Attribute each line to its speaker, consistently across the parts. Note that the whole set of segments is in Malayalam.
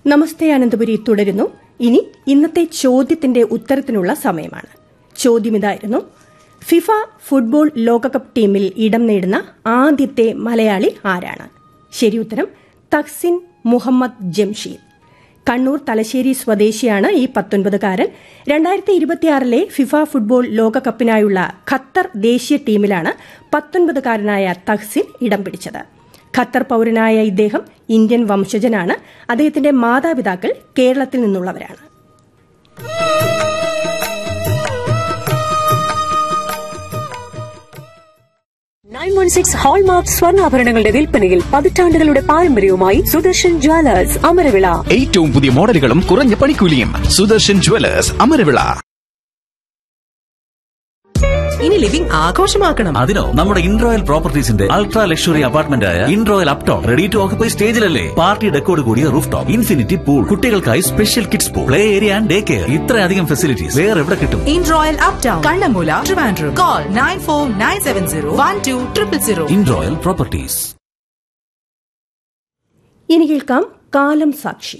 Speaker 1: നമസ്തേ അനന്തപുരി തുടരുന്നു ഇനി ഇന്നത്തെ ചോദ്യത്തിന്റെ ഉത്തരത്തിനുള്ള സമയമാണ് ചോദ്യം ഇതായിരുന്നു ഫിഫ ഫുട്ബോൾ ലോകകപ്പ് ടീമിൽ ഇടം നേടുന്ന ആദ്യത്തെ മലയാളി ആരാണ് ശരിയുത്തരം തക്സിൻ മുഹമ്മദ് ജംഷീദ് കണ്ണൂർ തലശ്ശേരി സ്വദേശിയാണ് ഈ പത്തൊൻപതുകാരൻ രണ്ടായിരത്തി ഇരുപത്തിയാറിലെ ഫിഫ ഫുട്ബോൾ ലോകകപ്പിനായുള്ള ഖത്തർ ദേശീയ ടീമിലാണ് പത്തൊൻപതുകാരനായ തഹ്സിൻ ഇടം പിടിച്ചത് ഖത്തർ പൌരനായ ഇദ്ദേഹം ഇന്ത്യൻ വംശജനാണ് അദ്ദേഹത്തിന്റെ മാതാപിതാക്കൾ കേരളത്തിൽ നിന്നുള്ളവരാണ്
Speaker 2: നയൻ വൺ സിക്സ് ഹോൾമാർക്ക് സ്വർണ്ണാഭരണങ്ങളുടെ വിൽപ്പനയിൽ പതിറ്റാണ്ടുകളുടെ പാരമ്പര്യവുമായി സുദർശൻ ജ്വല്ലേഴ്സ് അമരവിള
Speaker 3: ഏറ്റവും പുതിയ മോഡലുകളും കുറഞ്ഞ പണിക്കൂലിയും സുദർശൻ ജുവലേഴ്സ് അമരവിള
Speaker 4: ഇനി ലിവിംഗ് ആഘോഷമാക്കണം
Speaker 5: അതിനോ നമ്മുടെ ഇൻറോയൽ പ്രോപ്പർട്ടീസിന്റെ അൾട്രാ ലക്ഷറി അപ്പാർട്ട്മെന്റ് ആയ Inroyal uptown ready to occupy സ്റ്റേജിലല്ലേ പാർട്ടി ഡെക്കോട് കൂടിയ റൂഫ് ടോപ്പ് ഇൻഫിനിറ്റി പൂൾ കുട്ടികൾക്കായി special kids pool play area and day care ഇത്രയധികം ഫെസിലിറ്റീസ് വേറെ എവിടെ കിട്ടും
Speaker 4: Inroyal uptown Kannammoola Trivandrum call nine four nine seven zero one two triple zero
Speaker 5: Inroyal properties
Speaker 1: ഇനി കേൾക്കാം കാലം സാക്ഷി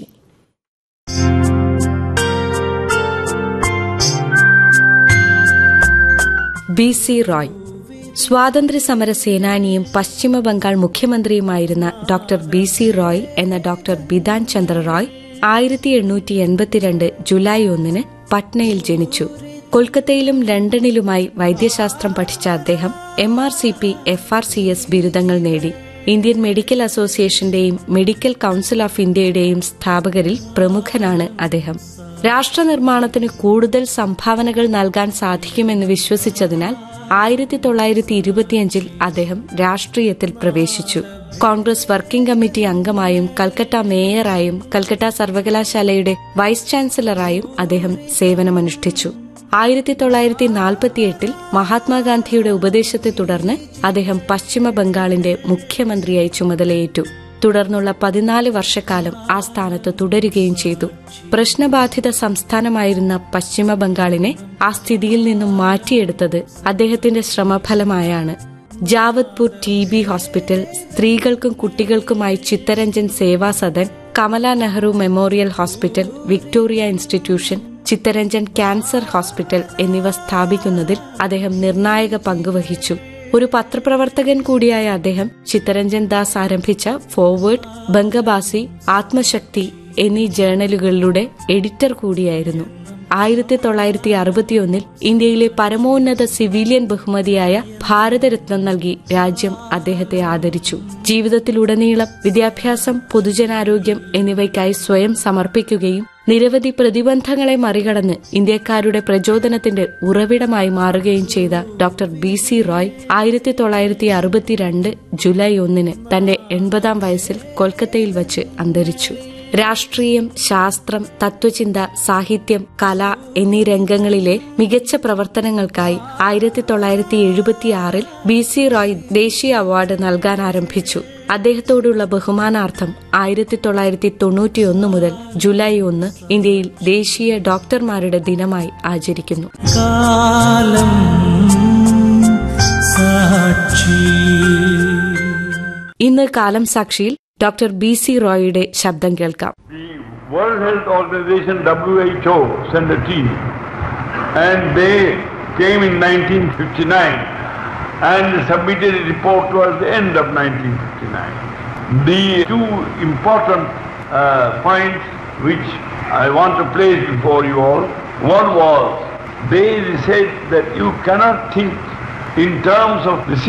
Speaker 6: ബി സി റോയ് സ്വാതന്ത്ര്യസമര സേനാനിയും പശ്ചിമ ബംഗാൾ മുഖ്യമന്ത്രിയുമായിരുന്ന ഡോക്ടർ ബി സി റോയ് എന്ന ഡോക്ടർ ബിധാൻ ചന്ദ്ര റോയ് ആയിരത്തി എണ്ണൂറ്റി എൺപത്തിരണ്ട് ജൂലൈ ഒന്നിന് പട്നയിൽ ജനിച്ചു കൊൽക്കത്തയിലും ലണ്ടനിലുമായി വൈദ്യശാസ്ത്രം പഠിച്ച അദ്ദേഹം M R C P F R C S ബിരുദങ്ങൾ നേടി ഇന്ത്യൻ മെഡിക്കൽ അസോസിയേഷന്റെയും മെഡിക്കൽ കൌൺസിൽ ഓഫ് ഇന്ത്യയുടെയും സ്ഥാപകരിൽ പ്രമുഖനാണ് അദ്ദേഹം രാഷ്ട്രനിർമ്മാണത്തിന് കൂടുതൽ സംഭാവനകൾ നൽകാൻ സാധിക്കുമെന്ന് വിശ്വസിച്ചതിനാൽ ആയിരത്തി തൊള്ളായിരത്തി ഇരുപത്തിയഞ്ചിൽ അദ്ദേഹം രാഷ്ട്രീയത്തിൽ പ്രവേശിച്ചു കോൺഗ്രസ് വർക്കിംഗ് കമ്മിറ്റി അംഗമായും കൽക്കട്ട മേയറായും കൽക്കട്ട സർവകലാശാലയുടെ വൈസ് ചാൻസലറായും അദ്ദേഹം സേവനമനുഷ്ഠിച്ചു ആയിരത്തി തൊള്ളായിരത്തി നാൽപ്പത്തിയെട്ടിൽ മഹാത്മാഗാന്ധിയുടെ ഉപദേശത്തെ തുടർന്ന് അദ്ദേഹം പശ്ചിമ ബംഗാളിന്റെ മുഖ്യമന്ത്രിയായി ചുമതലയേറ്റു തുടർന്നുള്ള പതിനാല് വർഷക്കാലം ആ സ്ഥാനത്ത് തുടരുകയും ചെയ്തു പ്രശ്നബാധിത സംസ്ഥാനമായിരുന്ന പശ്ചിമ ബംഗാളിനെ ആ സ്ഥിതിയിൽ നിന്നും മാറ്റിയെടുത്തത് അദ്ദേഹത്തിന്റെ ശ്രമഫലമായാണ് ജാവത്പൂർ ടി ബി ഹോസ്പിറ്റൽ സ്ത്രീകൾക്കും കുട്ടികൾക്കുമായി Chittaranjan Seva Sadan Kamala Nehru memorial hospital Victoria institution Chittaranjan cancer hospital എന്നിവ സ്ഥാപിക്കുന്നതിൽ അദ്ദേഹം നിർണായക പങ്കുവഹിച്ചു ഒരു പത്രപ്രവർത്തകൻ കൂടിയായ അദ്ദേഹം ചിത്തരഞ്ജൻ ദാസ് ആരംഭിച്ച ഫോർവേഡ് ബംഗബാസി ആത്മശക്തി എന്നീ ജേണലുകളുടെ എഡിറ്റർ കൂടിയായിരുന്നു ആയിരത്തി തൊള്ളായിരത്തി അറുപത്തിയൊന്നിൽ ഇന്ത്യയിലെ പരമോന്നത സിവിലിയൻ ബഹുമതിയായ ഭാരതരത്നം നൽകി രാജ്യം അദ്ദേഹത്തെ ആദരിച്ചു ജീവിതത്തിലുടനീളം വിദ്യാഭ്യാസം പൊതുജനാരോഗ്യം എന്നിവയ്ക്കായി സ്വയം സമർപ്പിക്കുകയും നിരവധി പ്രതിബന്ധങ്ങളെ മറികടന്ന് ഇന്ത്യക്കാരുടെ പ്രചോദനത്തിന്റെ ഉറവിടമായി മാറുകയും ചെയ്ത ഡോക്ടർ ബി സി റോയ് ആയിരത്തി തൊള്ളായിരത്തി അറുപത്തിരണ്ട് ജൂലൈ ഒന്നിന് തന്റെ എൺപതാം വയസ്സിൽ കൊൽക്കത്തയിൽ വച്ച് അന്തരിച്ചു രാഷ്ട്രീയം ശാസ്ത്രം തത്വചിന്ത സാഹിത്യം കല എന്നീ രംഗങ്ങളിലെ മികച്ച പ്രവർത്തനങ്ങൾക്കായി ആയിരത്തി തൊള്ളായിരത്തി എഴുപത്തിയാറിൽ ബി സി റോയ് ദേശീയ അവാർഡ് നൽകാൻ ആരംഭിച്ചു അദ്ദേഹത്തോടുള്ള ബഹുമാനാർത്ഥം ആയിരത്തി തൊള്ളായിരത്തി തൊണ്ണൂറ്റിയൊന്ന് മുതൽ ജൂലൈ ഒന്ന് ഇന്ത്യയിൽ ദേശീയ ഡോക്ടർമാരുടെ ദിനമായി ആചരിക്കുന്നു ഇന്ന് കാലം സാക്ഷിയിൽ ഡോക്ടർ ബി സി റോയിയുടെ ശബ്ദം കേൾക്കാം
Speaker 7: The World Health Organization WHO sent a team and they came in 1959 and submitted a report towards the end of 1959. The two important uh, points which I want to place before you all, one was they said that you cannot think in terms of the